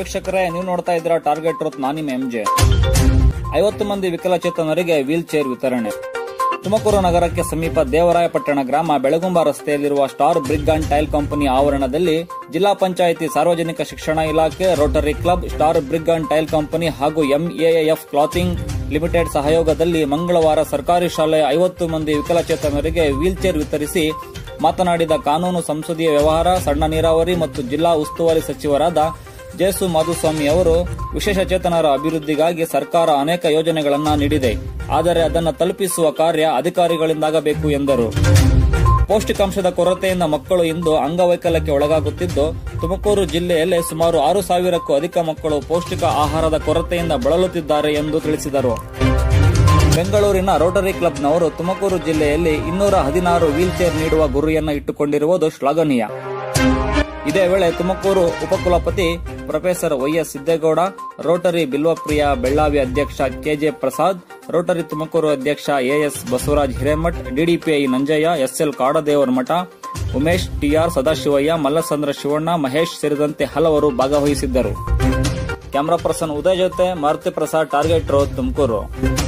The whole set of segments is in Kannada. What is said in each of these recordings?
ವೀಕ್ಷಕರೇ ನೀವು ನೋಡ್ತಾ ಇದ್ದೀರಾ ಟಾರ್ಗೆಟ್ ರೋತ್ ನಾನಿಮ್ ಎಂಜೆ ಐವತ್ತು ಮಂದಿ ವಿಕಲಚೇತನರಿಗೆ ವೀಲ್ ಚೇರ್ ವಿತರಣೆ ತುಮಕೂರು ನಗರಕ್ಕೆ ಸಮೀಪ ದೇವರಾಯಪಟ್ಟಣ ಗ್ರಾಮ ಬೆಳಗುಂಬ ರಸ್ತೆಯಲ್ಲಿರುವ star brick and tile company ಆವರಣದಲ್ಲಿ ಜಿಲ್ಲಾ ಪಂಚಾಯಿತಿ ಸಾರ್ವಜನಿಕ ಶಿಕ್ಷಣ ಇಲಾಖೆ rotary club star brick and tile company ಹಾಗೂ ಎಂಎಎಫ್ ಕ್ಲಾತಿಂಗ್ ಲಿಮಿಟೆಡ್ ಸಹಯೋಗದಲ್ಲಿ ಮಂಗಳವಾರ ಸರ್ಕಾರಿ ಶಾಲೆಯ ಐವತ್ತು ಮಂದಿ ವಿಕಲಚೇತನರಿಗೆ ವೀಲ್ ಚೇರ್ ವಿತರಿಸಿ ಮಾತನಾಡಿದ ಕಾನೂನು ಸಂಸದೀಯ ವ್ಯವಹಾರ ಸಣ್ಣ ನೀರಾವರಿ ಮತ್ತು ಜಿಲ್ಲಾ ಉಸ್ತುವಾರಿ ಸಚಿವರಾದ ಜೇಸು ಮಾಧುಸ್ವಾಮಿ ಅವರು ವಿಶೇಷ ಚೇತನರ ಅಭಿವೃದ್ಧಿಗಾಗಿ ಸರ್ಕಾರ ಅನೇಕ ಯೋಜನೆಗಳನ್ನು ನೀಡಿದೆ ಆದರೆ ಅದನ್ನು ತಲುಪಿಸುವ ಕಾರ್ಯ ಅಧಿಕಾರಿಗಳಿಂದಾಗಬೇಕು ಎಂದರು ಪೌಷ್ಟಿಕಾಂಶದ ಕೊರತೆಯಿಂದ ಮಕ್ಕಳು ಇಂದು ಅಂಗವೈಕಲ್ಯಕ್ಕೆ ಒಳಗಾಗುತ್ತಿದ್ದು ತುಮಕೂರು ಜಿಲ್ಲೆಯಲ್ಲಿ ಸುಮಾರು ಆರು ಸಾವಿರಕ್ಕೂ ಅಧಿಕ ಮಕ್ಕಳು ಪೌಷ್ಟಿಕ ಆಹಾರದ ಕೊರತೆಯಿಂದ ಬಳಲುತ್ತಿದ್ದಾರೆ ಎಂದು ತಿಳಿಸಿದರು ಬೆಂಗಳೂರಿನ ರೋಟರಿ ಕ್ಲಬ್ನವರು ತುಮಕೂರು ಜಿಲ್ಲೆಯಲ್ಲಿ ಇನ್ನೂರ ಹದಿನಾರು ವೀಲ್ ಚೇರ್ ನೀಡುವ ಗುರಿಯನ್ನು ಇಟ್ಟುಕೊಂಡಿರುವುದು ಶ್ಲಾಘನೀಯ ಇದೇ ವೇಳೆ ತುಮಕೂರು ಉಪಕುಲಪತಿ professor YS Siddegowda rotary Bilvapriya Bellavi ಅಧ್ಯಕ್ಷ ಕೆಜೆ ಪ್ರಸಾದ್ ರೋಟರಿ ತುಮಕೂರು ಅಧ್ಯಕ್ಷ AS Basavaraj Hiremath DDPI Nanjaiah SL Kadadevara Math Umesh TR Sadashivaiah Mallasandra Shivanna Mahesh ಸೇರಿದಂತೆ ಹಲವರು ಭಾಗವಹಿಸಿದ್ದರು ಕ್ಯಾಮರಾ ಪರ್ಸನ್ ಉದಯ್ ಜೊತೆ ಮಾರುತಿ ಪ್ರಸಾದ್ ಟಾರ್ಗೆಟ್ ರೋಡ್ ತುಮಕೂರು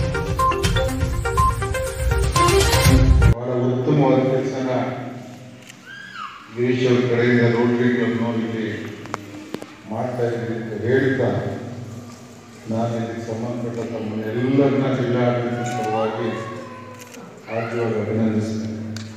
ಬಹಳ ಉತ್ತಮವಾದ ಕೆಲಸನ ಗಿರೀಶ್ ಅವ್ರ ಕಡೆಯಿಂದ ರೋಟರಿ ಕ್ಲಬ್ನವ್ರು ಇಲ್ಲಿ ಮಾಡ್ತಾ ಇದ್ದೀರಿ ಅಂತ ಹೇಳ್ತಾ ನಾನು ಇದಕ್ಕೆ ಸಂಬಂಧಪಟ್ಟ ತಮ್ಮನ್ನೆಲ್ಲರನ್ನ ಜಿಲ್ಲಾಡಳಿತ ಪರವಾಗಿ ಆರ್ಥಿಕವಾಗಿ ಅಭಿನಂದಿಸ್ತೇನೆ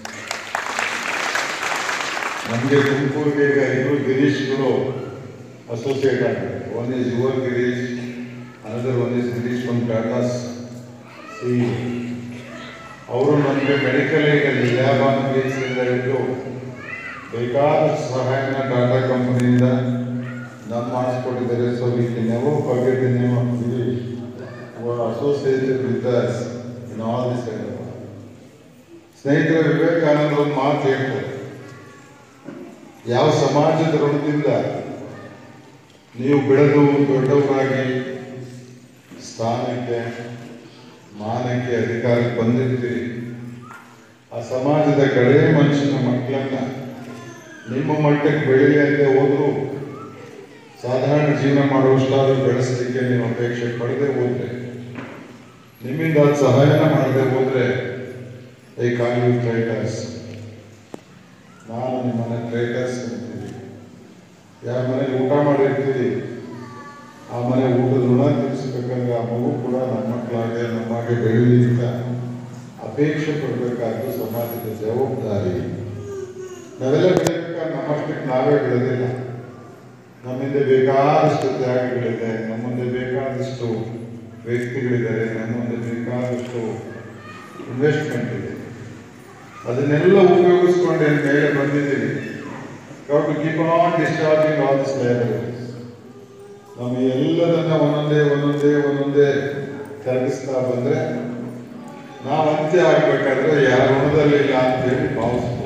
ನಮಗೆ ತುಮಕೂರಿಗೆ ಈಗ ಇಬ್ಬರು ಗಿರೀಶ್ಗಳು ಅಸೋಸಿಯೇಟ್ ಆಗಿದ್ದಾರೆ one is your Girish another one is Girish from Tata's ಸಿ ಅವರು ನಮಗೆ ಮೆಡಿಕಲ್ ಏಡಲ್ಲಿ ಲ್ಯಾಬ್ ಆನ್ ಬೇಸಿಂದ ಹಿಡಿದು ಬೇಕಾದ ಸಹಾಯನ ಟಾಟಾ ಕಂಪನಿಯಿಂದ ನಮ್ಮ ಮಾಡಿಸ್ಕೊಟ್ಟಿದ್ದಾರೆ so we can never forget the name of Girish associated with us in all this ಸ್ನೇಹಿತರ ವಿವೇಕಾನಂದ ಒಂದು ಮಾತು ಹೇಳ್ತಾರೆ ಯಾವ ಸಮಾಜದ ಋಣದಿಂದ ನೀವು ಬೆಳೆದು ದೊಡ್ಡವರಾಗಿ ಸ್ಥಾನಕ್ಕೆ ಮಾನಕ್ಕೆ ಅಧಿಕಾರಕ್ಕೆ ಬಂದಿರ್ತೀರಿ ಆ ಸಮಾಜದ ಕಡೆ ಮನುಷ್ಯನ ಮಕ್ಕಳನ್ನ ನಿಮ್ಮ ಮಟ್ಟಕ್ಕೆ ಬೆಳೀಲಿ ಅಂತ ಹೋದ್ರು ಸಾಧಾರಣ ಜೀವನ ಮಾಡುವಷ್ಟಾದ್ರೂ ಬೆಳೆಸಲಿಕ್ಕೆ ನೀವು ಅಪೇಕ್ಷೆ ಪಡದೆ ಹೋದ್ರೆ ನಿಮ್ಮಿಂದ ಅದು ಸಹಾಯನ ಮಾಡದೆ ಹೋದ್ರೆ ಐ ಕಾಲ್ ಯು ಟ್ರೈಟರ್ಸ್ ನಾನು ನಿಮ್ಮನ್ನ ಟ್ರೈಟರ್ಸ್ ಅಂತೀವಿ ಯಾರ ಮನೇಲಿ ಊಟ ಮಾಡಿರ್ತೀರಿ ಆ ಮನೆ ಊಟದ ಋಣ ತೀರಿಸಬೇಕಂದ್ರೆ ಆ ಮಗು ಕೂಡ ನಮ್ಮ ಮಕ್ಕಳಾಗೆ ನಮ್ಮಾಗೆ ಬೆಳೀಲಿ ಅಂತ ಅಪೇಕ್ಷೆ ಪಡಬೇಕಾದ್ದು ಸಮಾಜದ ಜವಾಬ್ದಾರಿ ನಾವೆಲ್ಲ ಬೆಳಿಬೇಕಾದ್ರೆ ನಮ್ಮಷ್ಟಕ್ಕೆ ನಾವೇ ಬೆಳೆದಿಲ್ಲ ನಮ್ಮಿಂದ ಬೇಕಾದಷ್ಟು ತ್ಯಾಗಗಳಿದೆ ನಮ್ಮ ಮುಂದೆ ಬೇಕಾದಷ್ಟು ವ್ಯಕ್ತಿಗಳಿದ್ದಾರೆ ನಮ್ಮ ಮುಂದೆ ಬೇಕಾದಷ್ಟು ಇನ್ವೆಸ್ಟ್ಮೆಂಟ್ ಇದೆ ಅದನ್ನೆಲ್ಲ ಉಪಯೋಗಿಸ್ಕೊಂಡು ಏನ್ ಮೇಲೆ ಬಂದಿದ್ದೀವಿ to keep on discharging all this libraries ನಮ್ಮ ಎಲ್ಲದನ್ನ ಒಂದೊಂದೇ ಒಂದೊಂದೇ ಒಂದೊಂದೇ ಕರಗಿಸ್ತಾ ಬಂದ್ರೆ ನಾವು ಅಂತ್ಯ ಆಗ್ಬೇಕಾದ್ರೆ ಯಾರ ಋಣದಲ್ಲಿಲ್ಲ ಅಂತ ಹೇಳಿ ಭಾವಿಸ್ಬೋದು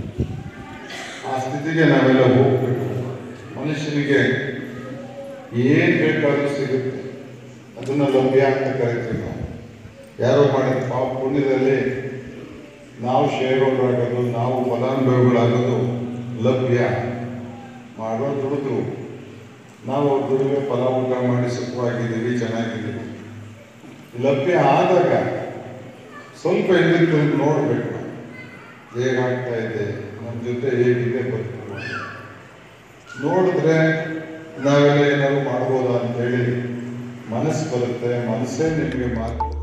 ಆ ಸ್ಥಿತಿಗೆ ನಾವೆಲ್ಲ ಹೋಗ್ಬೇಕು ಮನುಷ್ಯನಿಗೆ ಏನ್ ಬೇಕಾದ್ರೂ ಸಿಗುತ್ತೆ ಅದನ್ನ ಲಭ್ಯ ಅಂತ ಕರಿತೀವಿ ನಾವು ಯಾರೋ ಮಾಡಿದ ಪಾಪ ಪುಣ್ಯದಲ್ಲಿ ನಾವು ಶೇರ್ ಹೋಲ್ಡರ್ ಆಗೋದು ನಾವು ಫಲಾನುಭವಿಗಳಾಗೋದು ಲಭ್ಯ ಮಾಡೋ ದುಡಿದ್ರು ನಾವು ಅವ್ರ ದುಡಿಮೆ ಫಲ ಊಟ ಮಾಡಿ ಸುಖವಾಗಿದ್ದೀವಿ ಚೆನ್ನಾಗಿದ್ದೀವಿ ಲಭ್ಯ ಆದಾಗ ಸ್ವಲ್ಪ ಹಿಂದಕ್ಕೆ ತಿರುಗಿ ನೋಡ್ಬೇಕು ಹೇಗಾಗ್ತಾ ಇದೆ ನಮ್ಮ ಜೊತೆ ಹೇಗಿದೆ ಬದುಕು ನೋಡಿದ್ರೆ ನಾವೆಲ್ಲ ಏನಾದ್ರು ಮಾಡ್ಬೋದಾ ಅಂತೇಳಿ ಮನಸ್ಸು ಬರುತ್ತೆ ಮನಸ್ಸೇ ನಿಮಗೆ ಮಾತು